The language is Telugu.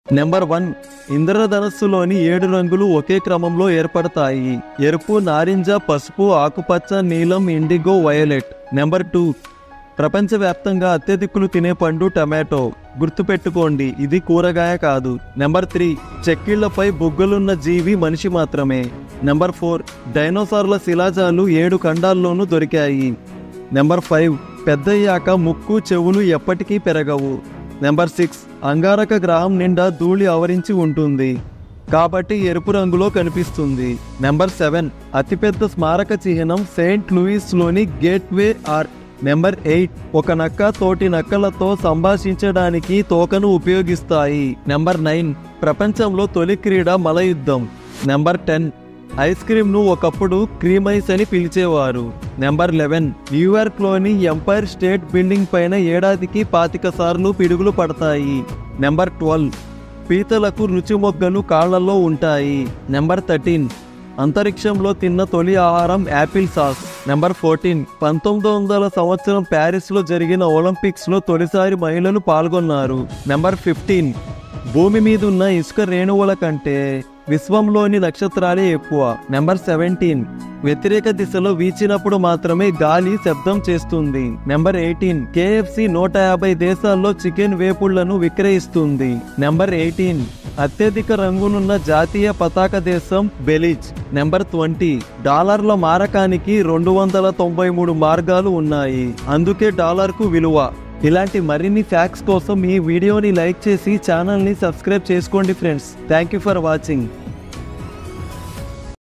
నెంబర్ వన్ ఇంద్రధనస్సులోని ఏడు రంగులు ఒకే క్రమంలో ఏర్పడతాయి ఎరుపు నారింజ పసుపు ఆకుపచ్చ నీలం ఇండిగో వయలెట్ నెంబర్ టూ ప్రపంచవ్యాప్తంగా అత్యధికులు తినే పండు టమాటో గుర్తుపెట్టుకోండి ఇది కూరగాయ కాదు నెంబర్ త్రీ చెక్కిళ్లపై బుగ్గలున్న జీవి మనిషి మాత్రమే నెంబర్ ఫోర్ డైనోసార్ల శిలాజాలు ఏడు ఖండాల్లోనూ దొరికాయి నెంబర్ ఫైవ్ పెద్దయ్యాక ముక్కు చెవులు ఎప్పటికీ పెరగవు నెంబర్ సిక్స్ అంగారక గ్రహం నిండా ధూళి ఆవరించి ఉంటుంది కాబట్టి ఎరుపు రంగులో కనిపిస్తుంది నెంబర్ సెవెన్ అతిపెద్ద స్మారక చిహ్నం సెయింట్ లూయిస్లోని గేట్వే ఆర్ట్ నెంబర్ ఎయిట్ ఒక నక్క తోటి నక్కలతో సంభాషించడానికి తోకను ఉపయోగిస్తాయి నెంబర్ నైన్ ప్రపంచంలో తొలి క్రీడ మలయుద్ధం నెంబర్ టెన్ ఐస్ క్రీమ్ ను ఒకప్పుడు క్రీమ్ ఐస్ అని పిలిచేవారు నెంబర్ లెవెన్ న్యూయార్క్ లోని ఎంపైర్ స్టేట్ బిల్డింగ్ పైన ఏడాదికి పాతిక సార్లు పిడుగులు పడతాయి నెంబర్ ట్వెల్వ్ పీతలకు రుచి మొగ్గలు కాళ్లలో ఉంటాయి నెంబర్ థర్టీన్ అంతరిక్షంలో తిన్న తొలి ఆహారం యాపిల్ సాస్ నెంబర్ ఫోర్టీన్ పంతొమ్మిది వందల సంవత్సరం ప్యారిస్లో జరిగిన ఒలింపిక్స్లో తొలిసారి మహిళలు పాల్గొన్నారు నెంబర్ ఫిఫ్టీన్ భూమి మీద ఉన్న ఇసుక రేణువుల కంటే విశ్వంలోని నక్షత్రాలే ఎక్కువ నెంబర్ సెవెంటీన్ వ్యతిరేక దిశలో వీచినప్పుడు మాత్రమే గాలి శబ్దం చేస్తుంది నెంబర్ ఎయిటీన్ కేఎఫ్సి నూట యాభై దేశాల్లో చికెన్ వేపుళ్లను విక్రయిస్తుంది నెంబర్ ఎయిటీన్ అత్యధిక రంగునున్న జాతీయ పతాక దేశం బెలిజ్ నెంబర్ ట్వంటీ డాలర్ల మారకానికి రెండు వందల తొంభై మూడు మార్గాలు ఉన్నాయి అందుకే డాలర్కు విలువ ఇలాంటి మరిన్ని ఫ్యాక్ట్స్ కోసం ఈ వీడియోని లైక్ చేసి ఛానల్ని సబ్స్క్రైబ్ చేసుకోండి friends thank you for watching